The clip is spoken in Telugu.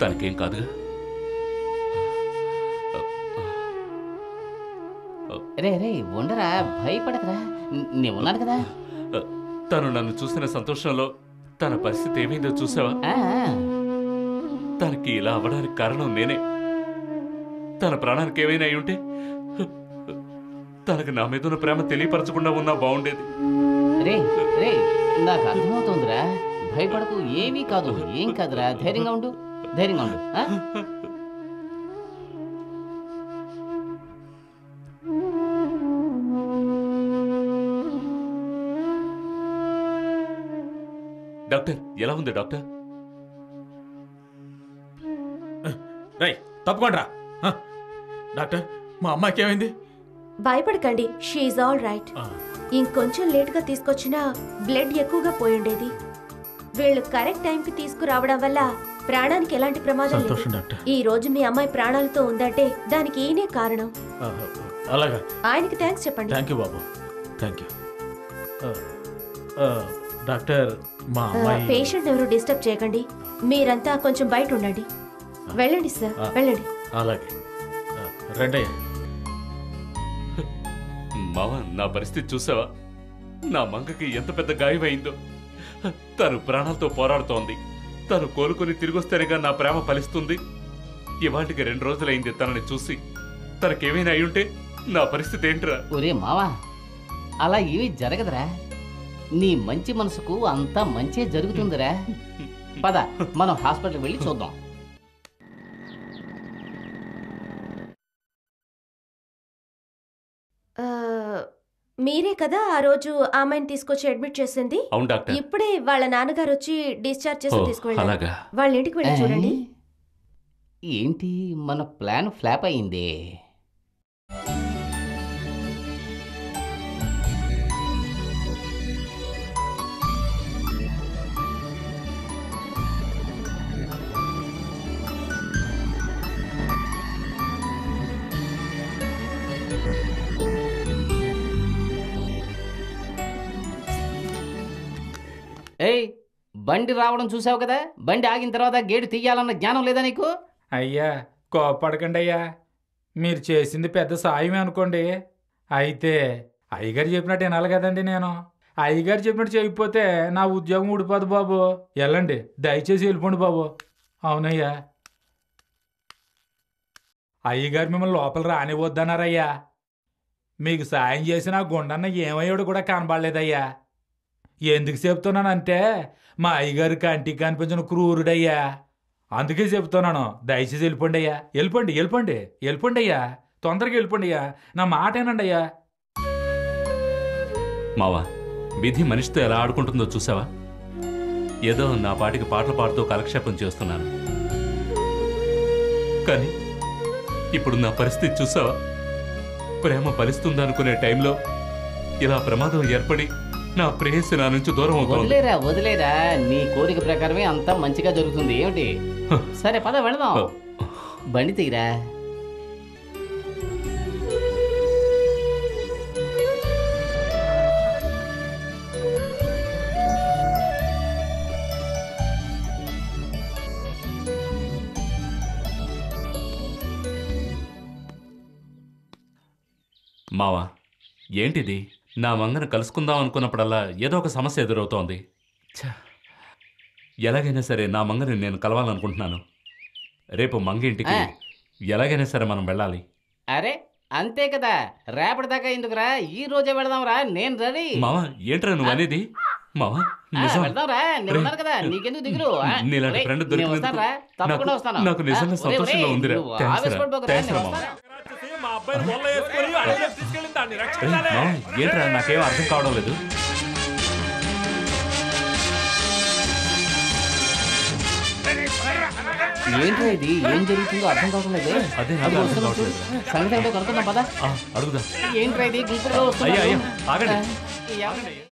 తనకేం కాదుగా రే రే ఉండరా భయపడకరా న- నేను ఉన్నాను కదా తను నన్ను చూసిన సంతోషంలో తన పరిస్థితి ఏమైందో చూసావా ఆ, ఆ. తనకి ఇలా అవ్వడానికి కారణం నేనే తన ప్రాణానికి ఏమైనా అయి ఉంటే తనకు నా మీద ఉన్న ప్రేమ తెలియపరచకుండా ఉన్నా బాగుండేది రే రే నాకు అర్థమవుతోందిరా భయపడకు ఏమీ కాదు ఏం కాదురా ధైర్యంగా ఉండు ధైర్యంగా ఉండు ఆ? డాక్టర్ ఎలా ఉంది డాక్టర్ రై తప్పకుండా డాక్టర్ మా అమ్మాయికి ఏమైంది భయపడకండి షీఈ్ ఆల్ రైట్ ఇంకొంచెం లేటుగా తీసుకొచ్చినా బ్లడ్ ఎక్కువగా పోయి ఉండేది వీళ్ళు కరెక్ట్ టైంకి తీసుకురావడం వల్ల ప్రాణానికి ఎలాంటి ప్రమాదం లేదు సంతోషం డాక్టర్ ఈ రోజు మీ అమ్మాయి ప్రాణాలతో ఉందంటే దానికి ఈయనే కారణం ఆ, అలాగా ఆయనకి థ్యాంక్స్ చెప్పండి థ్యాంక్ యూ బాబు థ్యాంక్ యూ డాక్టర్ మా అమ్మాయి పేషెంట్ ఎవరు డిస్టర్బ్ చేయకండి మీరంతా కొంచెం బయట ఉండండి వెళ్ళండి సార్ ఆ. వెళ్ళండి అలాగే ఆ, రండయ్య మావ నా పరిస్థితి చూసావా నా మంగకి ఎంత పెద్ద గాయమైందో తను ప్రాణాలతో పోరాడుతోంది తను కోలుకొని తిరిగొస్తేనేగా నా ప్రేమ ఫలిస్తుంది ఇవాటికి రెండు రోజులైంది తనని చూసి తనకేమైనా అయ్యుంటే నా పరిస్థితి ఏంట్రా ఒరే మావా అలా ఏమీ జరగదురా నీ మంచి మనసుకు అంతా మంచే జరుగుతుందిరా పద మనం హాస్పిటల్కి వెళ్ళి చూద్దాం ఆ, మీరే కదా ఆ రోజు ఆ అమ్మాయిని తీసుకొచ్చి అడ్మిట్ చేసింది అవును డాక్టర్ ఇప్పుడే వాళ్ళ నాన్నగారు వచ్చి డిశ్చార్జ్ చేసి ఓ, తీసుకువెళ్ళారు అలాగా వాళ్ళ ఇంటికి వెళ్ళి చూడండి ఏ? ఏంటి మన ప్లాన్ ఫ్లాప్ అయింది ఏయ్ బండి రావడం చూసావు కదా బండి ఆగిన తర్వాత గేటు తీయాలన్న జ్ఞానం లేదా నీకు అయ్యా కోపడకండి అయ్యా మీరు చేసింది పెద్ద సాయమే అనుకోండి అయితే అయ్యగారు చెప్పినట్టు వినాలి కదండి నేను అయ్యగారు చెప్పినట్టు చేయకపోతే నా ఉద్యోగం ఊడిపోదు బాబు వెళ్ళండి దయచేసి వెళ్ళిపోండి బాబు అవునయ్యా అయ్యగారు మిమ్మల్ని లోపల రానివద్దన్నారయ్యా మీకు సాయం చేసిన ఆ గుండన్న ఏమయ్యాడు కూడా కనబడలేదయ్యా ఎందుకు చెప్తున్నానంటే మా అయ్యగారు కంటికి కనిపించిన క్రూరుడయ్యా అందుకే చెప్తున్నాను దయచేసి వెళ్ళిపోండి అయ్యా వెళ్ళిపోండి వెళ్ళిపోండి వెళ్ళిపోండి అయ్యా తొందరగా వెళ్ళిపోండి అయ్యా నా మాట ఏనండి అయ్యా మావా విధి మనిషితో ఎలా ఆడుకుంటుందో చూసావా ఏదో నా పాటికి పాటలు పాడుతూ కాలక్షేపం చేస్తున్నాను కానీ ఇప్పుడు నా పరిస్థితి చూసావా ప్రేమ ఫలిస్తుందనుకునే టైంలో ఇలా ప్రమాదం ఏర్పడి నా ప్రేయసి నా నుంచి దూరం అవుతోంది వదిలేరా వదిలేరా నీ కోరిక ప్రకారమే అంతా మంచిగా జరుగుతుంది ఏమిటి సరే పద వెళదాం బండి తీరా మావా ఏంటిది నా మంగను కలుసుకుందాం అనుకున్నప్పుడల్లా ఏదో ఒక సమస్య ఎదురవుతోంది ఛ! ఎలాగైనా సరే నా మంగని నేను కలవాలనుకుంటున్నాను రేపు మంగ ఇంటికి ఆ. ఎలాగైనా సరే మనం వెళ్ళాలి అరే అంతే కదా రేపటి దాకా ఎందుకురా ఈ రోజే వెళదాంరా నేను రెడీ మావా ఏంట్రా నువ్వు అనేది మావా ఆ, నిజం వెళ్దాంరా నేను ఉన్నాను కదా నీకెందుకు దిగులు ఆ? నీలాంటి ఒరేయ్, ఫ్రెండ్ నేను దొరికినందుకు వస్తానురా తప్పకుండా నాకు- వస్తాను నాకు నిజంగా ఆ, ఒరేయ్, సంతోషంగా ఒరేయ్, ఉందిరా. నువ్వు థాంక్స్ రా. ఆవేశపడిపోకురా, థాంక్స్ నేను రా, మామ. వస్తాను. మా అబ్బాయిని వల్ల వేసుకొని అడవిలో తీసుకెళ్ళింది దాన్ని ఏయ్, రక్షించాలి మావా, ఏంట్రా నాకేం అర్థం కావడం లేదు ఏంట్రా ఇది ఏం జరుగుతుందో అర్థం కావడం లేదు అదే నాకు అదిగో అర్థం వస్తున్నాడు చూడు. కావట్లేదురా. సంగతి ఏంటో కనుక్కుందాం పదా ఆ, అడుగుదా ఏంట్రా ఇది గుంపులో అయ్యా అయ్యా ఆగండి ఎవరు